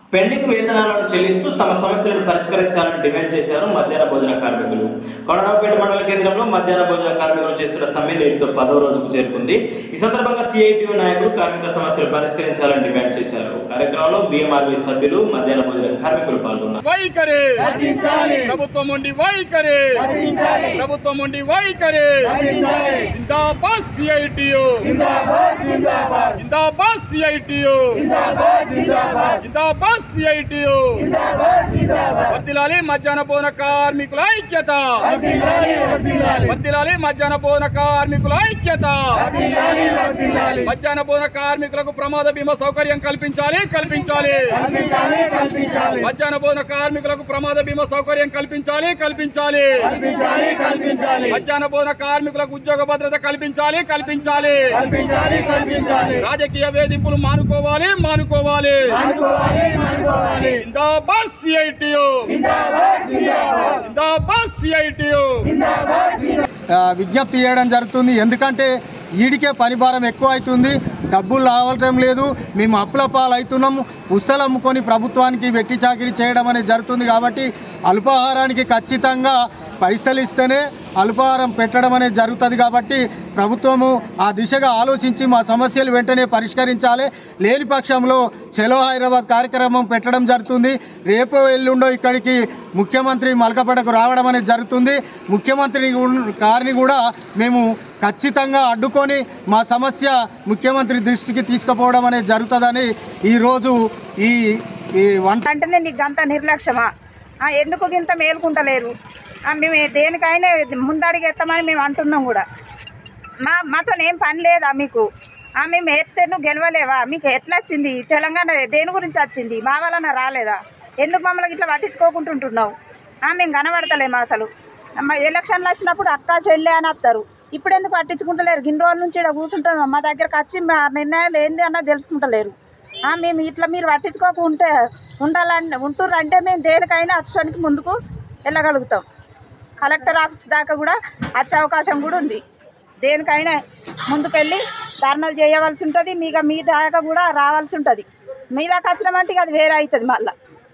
pending వేతనాలను చెల్లిస్తూ తమ సమస్యలను పరిష్కరించాలని డిమాండ్ చేశారు మధ్యాహ్న భోజన కార్మికులు కొండరావుపేట మండల కేంద్రంలో మధ్యాహ్న భోజన కార్మికులు చేస్తున్న సమ్మె నేటితో పదవ రోజుకు చేరుకుంది ఈ సందర్భంగా సిఐటియు నాయకులు కార్మిక సమస్యలు పరిష్కరించాలని డిమాండ్ చేశారు కార్యక్రమంలో బిఎంఆర్బీ సభ్యులు మధ్యాహ్న భోజన కార్మికులు పాల్గొన్నారు వైఖరి ప్రభుత్వం ఉండి వైఖరి ప్రభుత్వం ఉండి వైఖరి జిందాబాద్ సిఐటియు జిందాబాద్ సిఐటియు జిందాబాద్ సిఐటియు వర్దిలాలి మధ్యాహ్న భోజన కార్మికుల ఐక్యత వర్దిలాలి మధ్యాహ్న భోజన కార్మికుల ఐక్యత మధ్యాహ్న భోజన కార్మికులకు ప్రమాద బీమా సౌకర్యం కల్పించాలి కల్పించాలి మధ్యాహ్న భోజన కార్మికులకు ప్రమాద బీమా సౌకర్యం కల్పించాలి కల్పించాలి మధ్యాహ్న భోజన కార్మికులకు ఉద్యోగ భద్రత కల్పించాలి కల్పించాలి రాజకీయ వేధింపులు మానుకోవాలి మానుకోవాలి జిందాబాద్ సిఐటియు జిందాబాద్ సిఐటియు ఆ, విజ్ఞప్తి చేయడం జరుగుతుంది ఎందుకంటే ఈడికే పని భారం ఎక్కువ అవుతుంది డబ్బులు రావటం లేదు మేము అప్పుల పాలు అవుతున్నాము పుస్తలు అమ్ముకొని ప్రభుత్వానికి వెట్టి చాకిరీ చేయడం అనేది జరుగుతుంది కాబట్టి అల్పాహారానికి ఖచ్చితంగా పైసలు ఇస్తేనే అల్పాహారం పెట్టడం అనేది జరుగుతుంది కాబట్టి ప్రభుత్వము ఆ దిశగా ఆలోచించి మా సమస్యలు వెంటనే పరిష్కరించాలి లేని పక్షంలో చలో హైదరాబాద్ కార్యక్రమం పెట్టడం జరుగుతుంది రేపు ఎల్లుండో ఇక్కడికి ముఖ్యమంత్రి మలకపేటకు రావడం అనేది జరుగుతుంది ముఖ్యమంత్రి గు- గారిని కూడా మేము ఖచ్చితంగా అడ్డుకొని మా సమస్య ముఖ్యమంత్రి దృష్టికి తీసుకుపోవడం అనేది జరుగుతుందని ఈరోజు ఈ ఈ వంట అంటేనే నీకు అంత నిర్లక్ష్యమా ఆ, ఎందుకు ఇంత మేలుకుంటలేరు ఆ, మేము దేనికైనా ముందడిగి ఎత్తామని మేము అంటున్నాం కూడా మా మాతో ఏం పని లేదా మీకు ఆ, మేము ఎత్తే నువ్వు గెలవలేవా మీకు ఎట్లా వచ్చింది తెలంగాణ దేని గురించి వచ్చింది మా వలన రాలేదా ఎందుకు మమ్మల్ని ఇట్లా పట్టించుకోకుంటుంటున్నావు ఆ, మేము కనబడతలేము అసలు మా ఎలక్షన్లు వచ్చినప్పుడు అక్క చెల్లె అని వస్తారు ఇప్పుడు ఎందుకు పట్టించుకుంటలేరు గిన్ని రోజుల నుంచి ఇక్కడ కూర్చుంటున్నాం మా దగ్గరకు వచ్చి మా నిర్ణయాలు ఏంది అన్నది తెలుసుకుంటలేరు ఆ, మేము ఇట్లా మీరు పట్టించుకోకుంటే ఉండాలంటే ఉంటుర్రంటే మేము దేనికైనా వచ్చడానికి ముందుకు వెళ్ళగలుగుతాం కలెక్టర్ ఆఫీస్ దాకా కూడా వచ్చే అవకాశం కూడా ఉంది దేనికైనా ముందుకెళ్ళి ధర్నాలు చేయవలసి ఉంటుంది మీకు మీ దాకా కూడా రావాల్సి ఉంటుంది మీ దాకా వచ్చినామంటే ఇక అది వేరే అవుతుంది మళ్ళీ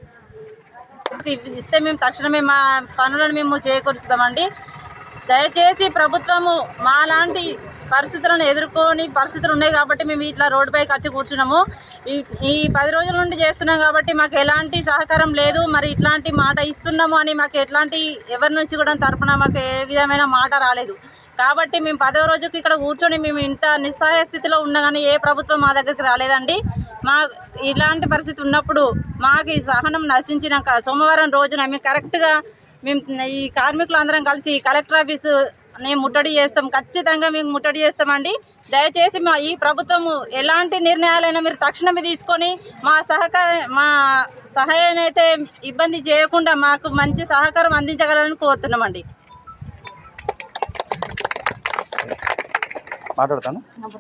ఇస్తే మేము తక్షణమే మా పనులను మేము చేకూరుస్తామండి దయచేసి ప్రభుత్వము మాలాంటి పరిస్థితులను ఎదుర్కొని పరిస్థితులు ఉన్నాయి కాబట్టి మేము ఇట్లా రోడ్డుపైకి వచ్చి కూర్చున్నాము ఈ ఈ పది రోజుల నుండి చేస్తున్నాం కాబట్టి మాకు ఎలాంటి సహకారం లేదు మరి ఇట్లాంటి మాట ఇస్తున్నాము అని మాకు ఎట్లాంటి ఎవరి నుంచి కూడా తరపున మాకు ఏ విధమైన మాట రాలేదు కాబట్టి మేము పదో రోజుకి ఇక్కడ కూర్చొని మేము ఇంత నిస్సహాయ స్థితిలో ఉన్నా కానీ ఏ ప్రభుత్వం మా దగ్గరికి రాలేదండి మా ఇలాంటి పరిస్థితి ఉన్నప్పుడు మాకు ఈ సహనం నశించినాక సోమవారం రోజున మేము కరెక్ట్గా మేము ఈ కార్మికులు అందరం కలిసి కలెక్టర్ ఆఫీసు నేను ముట్టడి చేస్తాం ఖచ్చితంగా మేము ముట్టడి చేస్తామండి దయచేసి మా ఈ ప్రభుత్వము ఎలాంటి నిర్ణయాలైనా మీరు తక్షణమే తీసుకొని మా సహకార మా సహాయాన్ని అయితే ఇబ్బంది చేయకుండా మాకు మంచి సహకారం అందించగలని కోరుతున్నామండి మాట్లాడతాను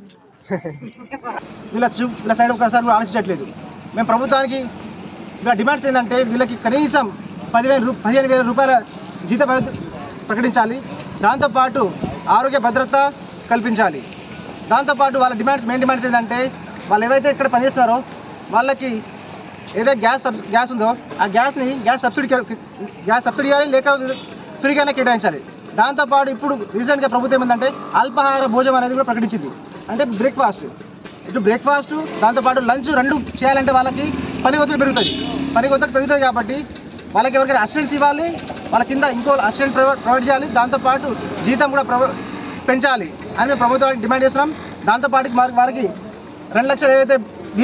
వీళ్ళ చూ వీళ్ళ సైడ్ ఒకసారి కూడా ఆలోచించట్లేదు మేము ప్రభుత్వానికి వీళ్ళ డిమాండ్స్ ఏంటంటే వీళ్ళకి కనీసం పదివేల రూ పదిహేను వేల రూపాయల జీత భద్రత ప్రకటించాలి దాంతోపాటు ఆరోగ్య భద్రత కల్పించాలి దాంతోపాటు వాళ్ళ డిమాండ్స్ మెయిన్ డిమాండ్స్ ఏంటంటే వాళ్ళు ఏవైతే ఇక్కడ పనిచేస్తున్నారో వాళ్ళకి ఏదైతే గ్యాస్ సబ్ గ్యాస్ ఉందో ఆ గ్యాస్ని గ్యాస్ సబ్సిడీ గ్యాస్ సబ్సిడీ ఇవ్వాలి లేక ఫ్రీగానే కేటాయించాలి దాంతోపాటు ఇప్పుడు రీసెంట్గా ప్రభుత్వం ఏమందంటే అల్పాహార భోజనం అనేది కూడా ప్రకటించింది అంటే బ్రేక్ఫాస్ట్ ఇటు బ్రేక్ఫాస్ట్ దాంతోపాటు లంచ్ రెండు చేయాలంటే వాళ్ళకి పని ఒత్తిడి పెరుగుతుంది పని ఒత్తిడి పెరుగుతుంది కాబట్టి వాళ్ళకి ఎవరికైనా అసిస్టెన్స్ ఇవ్వాలి వాళ్ళ కింద ఇంకో అసిస్టెంట్ ప్రొవైడ్ ప్రొవైడ్ చేయాలి దాంతోపాటు జీతం కూడా ప్రొవై పెంచాలి అని మేము ప్రభుత్వానికి డిమాండ్ చేస్తున్నాం దాంతోపాటు వారికి రెండు లక్షలు ఏదైతే